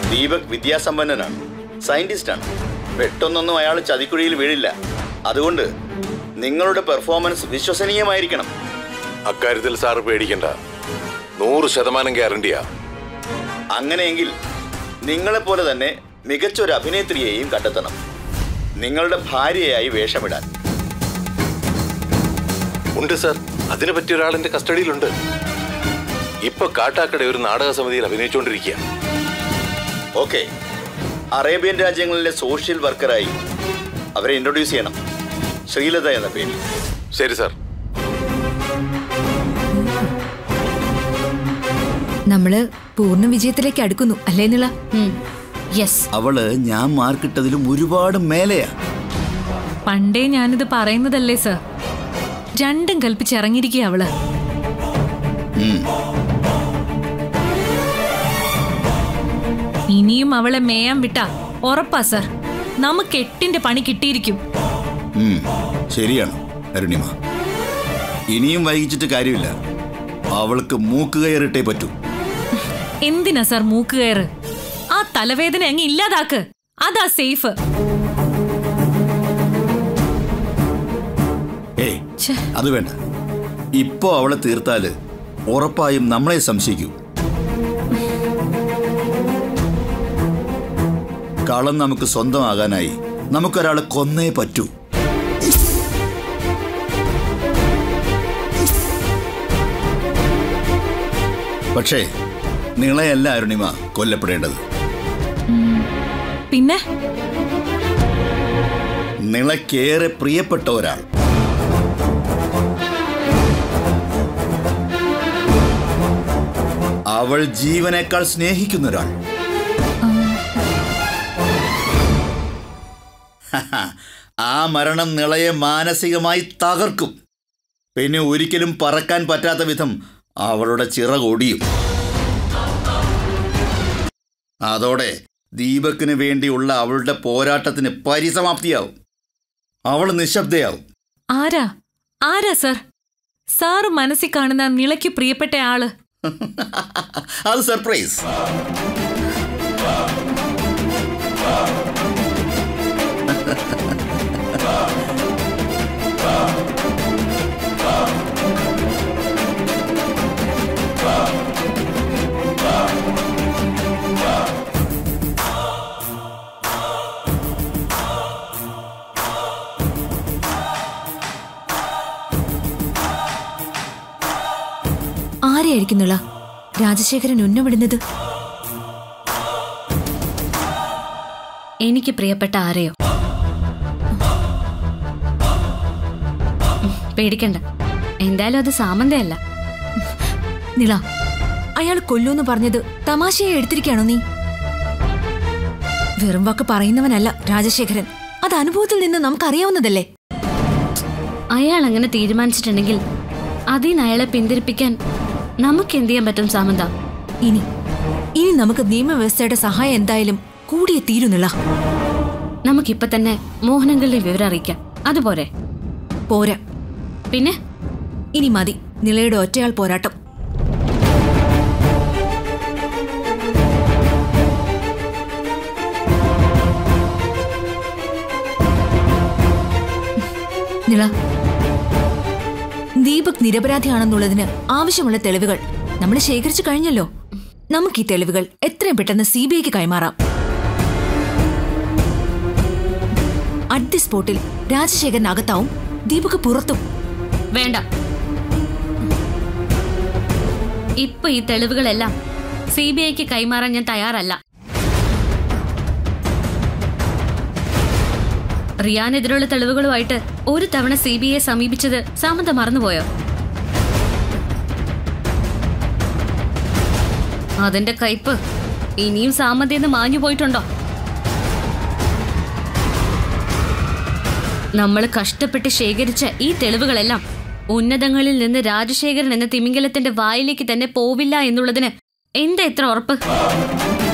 ദീപക് വിദ്യാസമ്പന്നനാണ് സയന്റിസ്റ്റാണ് പെട്ടെന്നൊന്നും അയാൾ ചതിക്കുഴിയിൽ വീഴില്ല അതുകൊണ്ട് നിങ്ങളുടെ പെർഫോമൻസ് വിശ്വസനീയമായിരിക്കണം അക്കാര്യത്തിൽ സാറ് പേടിക്കണ്ട നൂറ് ശതമാനം ഗ്യാരണ്ടിയാ അങ്ങനെയെങ്കിൽ നിങ്ങളെപ്പോലെ തന്നെ മികച്ചൊരു അഭിനേത്രിയെയും കണ്ടെത്തണം നിങ്ങളുടെ ഭാര്യയായി വേഷമിടാൻ ഉണ്ട് സാർ അതിനെ പറ്റിയ ഒരാൾ എന്റെ കസ്റ്റഡിയിലുണ്ട് ഇപ്പൊ കാട്ടാക്കട ഒരു നാടക സമിതിയിൽ അഭിനയിച്ചുകൊണ്ടിരിക്കുക ഓക്കെ അറേബ്യൻ രാജ്യങ്ങളിലെ സോഷ്യൽ വർക്കറായി അവരെ ഇൻട്രൊഡ്യൂസ് ചെയ്യണം ശ്രീലത എന്ന പേരിൽ ശരി സാർ നമ്മള് പൂർണ്ണ വിജയത്തിലേക്ക് അടുക്കുന്നു അല്ലേ നിള യെസ് അവള് ഞാൻ മാർക്കിട്ടതിലും ഒരുപാട് മേലെയാ പണ്ടേ ഞാനിത് പറയുന്നതല്ലേ സർ രണ്ടും കൽപ്പിച്ചിറങ്ങിയിരിക്കുക അവള് ഇനിയും അവളെ മേയാൻ വിട്ടാ ഉറപ്പാ സർ നമുക്ക് എട്ടിന്റെ പണി കിട്ടിയിരിക്കും ഉം, ശരിയാണ് അരുണിമ ഇനിയും വൈകിച്ചിട്ട് കാര്യമില്ല അവൾക്ക് മൂക്ക് കയറിട്ടേ പറ്റൂ എന്തിനാ സർ മൂക്ക് കയറ് ആ തലവേദന അങ്ങ് ഇല്ലാതാക്ക് അതാ സേഫ് ഏയ് അത് വേണ്ട ഇപ്പോ അവളെ തീർത്താല് ഉറപ്പായും നമ്മളെ സംശയിക്കൂ കളം നമുക്ക് സ്വന്തമാകാനായി നമുക്കൊരാളെ കൊന്നേ പറ്റൂ പക്ഷേ നിങ്ങളെയല്ല അരുണിമ കൊല്ലപ്പെടേണ്ടത് പിന്നെ നിളയ്ക്കേറെ പ്രിയപ്പെട്ട ഒരാൾ അവൾ ജീവനേക്കാൾ സ്നേഹിക്കുന്ന ഒരാൾ ആ മരണം നിളയെ മാനസികമായി തകർക്കും പിന്നെ ഒരിക്കലും പറക്കാൻ പറ്റാത്ത വിധം അവളുടെ ചിറകൊടിയും അതോടെ ദീപക്കിന് വേണ്ടിയുള്ള അവളുടെ പോരാട്ടത്തിന് പരിസമാപ്തിയാവും അവൾ നിശബ്ദയാവും ആരാ ആരാ സർ സാറ് മനസ്സിൽ കാണുന്ന നിളയ്ക്ക് പ്രിയപ്പെട്ട ആള് അത് സർപ്രൈസ് ആരെയായിരിക്കും നിള രാജശേഖരൻ ഉന്നവിടുന്നത് എനിക്ക് പ്രിയപ്പെട്ട ആരെയോ ഉം, പേടിക്കണ്ട എന്തായാലും അത് സാമന്തയല്ല നിള അയാൾ കൊല്ലൂന്ന് പറഞ്ഞത് തമാശയായി എടുത്തിരിക്കുകയാണോ നീ വെറും വാക്ക് പറയുന്നവനല്ല രാജശേഖരൻ അത് അനുഭവത്തിൽ നിന്ന് നമുക്കറിയാവുന്നതല്ലേ അയാൾ അങ്ങനെ തീരുമാനിച്ചിട്ടുണ്ടെങ്കിൽ അതിന് അയാളെ പിന്തിരിപ്പിക്കാൻ നമുക്ക് എന്ത് ചെയ്യാൻ പറ്റും സാമന്ത ഇനി ഇനി നമുക്ക് നിയമവ്യവസ്ഥയുടെ സഹായം എന്തായാലും കൂടിയേ തീരുന്നില്ല നമുക്കിപ്പൊ തന്നെ മോഹനങ്ങളുടെ വിവരം അറിയിക്കാം അതുപോരെ പോരാ പിന്നെ ഇനി മതി നിളയുടെ ഒറ്റയാൾ പോരാട്ടം നിള ദീപക് നിരപരാധിയാണെന്നുള്ളതിന് ആവശ്യമുള്ള തെളിവുകൾ നമ്മൾ ശേഖരിച്ചു കഴിഞ്ഞല്ലോ നമുക്ക് ഈ തെളിവുകൾ എത്രയും പെട്ടെന്ന് സി ബി ഐക്ക് കൈമാറാം അറ്റ് ദി സ്പോട്ടിൽ രാജശേഖരനകത്താവും ദീപക് പുറത്തും വേണ്ട ഇപ്പൊ ഈ തെളിവുകളെല്ലാം സി ബി ഐക്ക് കൈമാറാൻ ഞാൻ തയ്യാറല്ല റിയാനെതിരുള്ള തെളിവുകളുമായിട്ട് ഒരു തവണ സി ബി ഐ സമീപിച്ചത് സാമന്ത മറന്നുപോയോ അതിന്റെ കയ്പ് ഇനിയും സാമന്തയെന്ന് മാഞ്ഞു പോയിട്ടുണ്ടോ നമ്മൾ കഷ്ടപ്പെട്ട് ശേഖരിച്ച ഈ തെളിവുകളെല്ലാം ഉന്നതങ്ങളിൽ നിന്ന് രാജശേഖരൻ എന്ന തിമിംഗലത്തിന്റെ വായിലേക്ക് തന്നെ പോവില്ല എന്നുള്ളതിന് എന്താ ഇത്ര ഉറപ്പ്